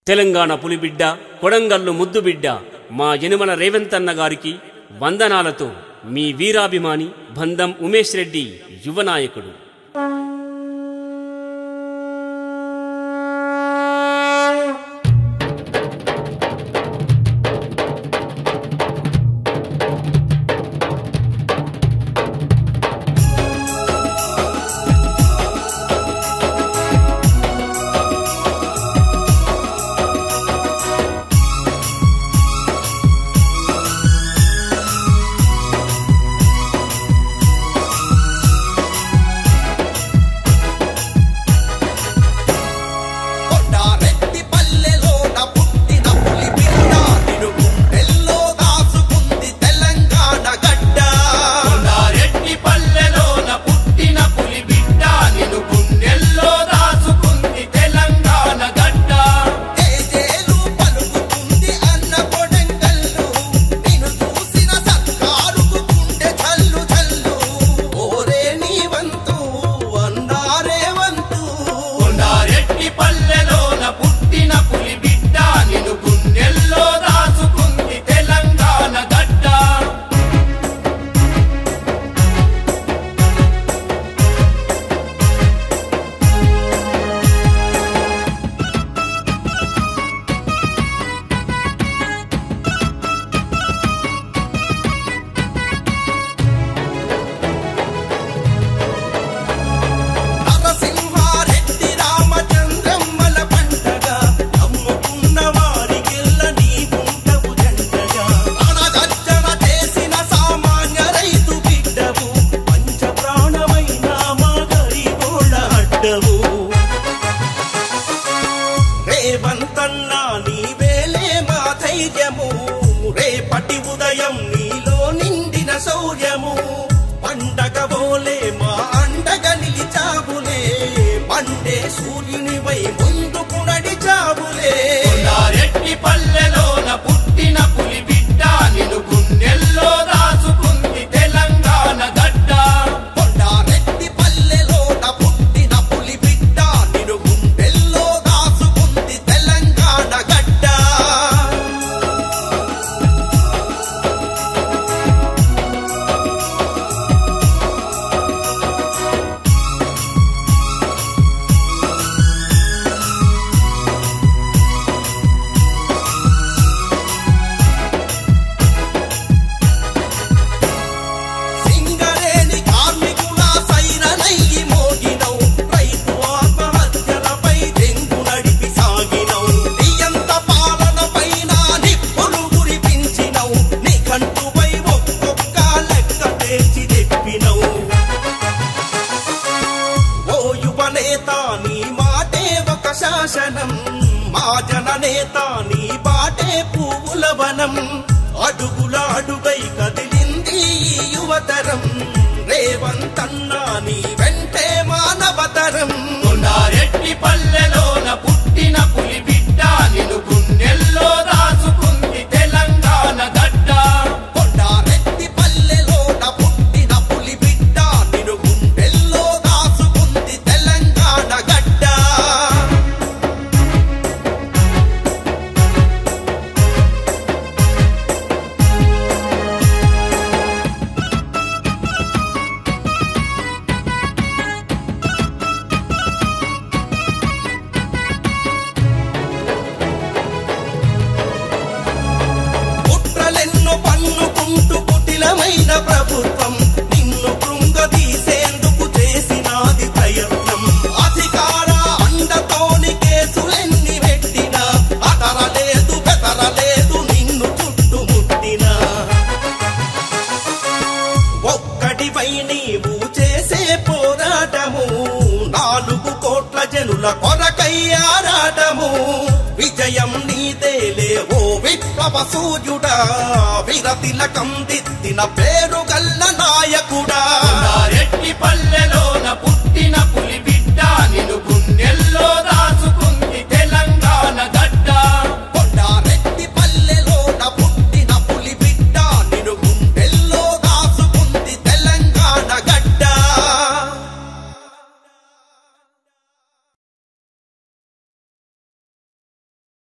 తెలంగాణ పులిబిడ్డ కొడంగల్లు ముద్దుబిడ్డ మా యనుమల రేవంతన్న గారికి వందనాలతో మీ వీరాభిమాని బంధం ఉమేష్ రెడ్డి యువ నాయకుడు కొండారెడ్డి పల్లెలోన పుట్టిన పులి బిడ్డ నిన్ను గుండెల్లో దాచుకుంది తెలంగాణ గడ్డ కొండారెడ్డి పల్లెలోన పుట్టిన పులి బిడ్డ నిన్ను గుండెల్లో దాచుకుంది తెలంగాణ గడ్డ తేజేలు పలుకుతుంది అన్న కొడంగల్లు నిన్ను చూసిన సత్కారుకు గుండె చల్లు చల్లు ఓరే నీ వంతు అన్నారే వంతు కొండారెడ్డి పల్లెలోన పుట్టిన పులి బిడ్డ నిన్ను గుండెల్లో దాచుకుంది తెలంగాణ గడ్డ నరసింహారెడ్డి రామచంద్రమ్మల పంటగా అమ్ముకున్న వారికెల్ల నీ ఉంటవు జంటగా అనగర్జన చేసిన సామాన్య రైతు బిడ్డవు పంచ ప్రాణమైన మా గరీబోళ్ళ అడ్డవు రేవంతన్న నీవేలే మా ధైర్యము రేపటి ఉదయం నీలో నిండిన శౌర్యము పండగ బోలే మా అండగ నిలిచావులే మండే సూర్యునివై ముందుకు నడిచావులే కొండారెడ్డి పల్లెలోన పుట్టిన పులి బిడ్డ నిన్ను గుండెల్లో దాచుకుంది తెలంగాణ గడ్డ కొండారెడ్డి పల్లెలోన పుట్టిన పులి బిడ్డ నిన్ను గుండెల్లో దాచుకుంది తెలంగాణ గడ్డ సింగరేణి కార్మికుల సైరనయ్యి మోగినవు రైతు ఆత్మహత్యలపై దెంగు నడిపి సాగినవు నియంత పాలన పైన నిప్పులు కురిపించినవు నీ కంటుపై ఒక్కొక్క లెక్క తెచ్చి తెప్పినవు ఓ యువ నేత నీ మాటే ఒక శాసనం మా జన నేత నీ బాటే పువ్వుల వనం అడుగుల అడుగై కదిలింది ఈ యువతరం రేవంతన్నా నీ వెంటే మానవతరం కొండారెడ్డి పల్లెలోన పుట్టిన పులి బిడ్డ నిన్ను గుండెల్లో దాచుకుంది తెలంగాణ గడ్డ కొండారెడ్డి పల్లెలోన పుట్టిన పులి బిడ్డ నిన్ను గుండెల్లో దాచుకుంది తెలంగాణ గడ్డ కుట్రలెన్నో పన్నుకుంటూ కుటిలమైన ప్రభుత్వం నిన్ను కృంగదీసేందుకు చేసినాది ప్రయత్నం అధికార అండతోని కేసులెన్ని పెట్టినా అతరలేదు బెదరలేదు నిన్ను చుట్టుముట్టినా ఒక్కటిపై నీవు చేసే పోరాటము నాలుగు కోట్ల జనుల కొరకై ఆరాటము విజయం నీదేలే ఓ విప్లవ సూర్యుడా విరతిలకం దిద్దిన పేరు గల్ల నాయకుడా కొండారెడ్డి పల్లెలో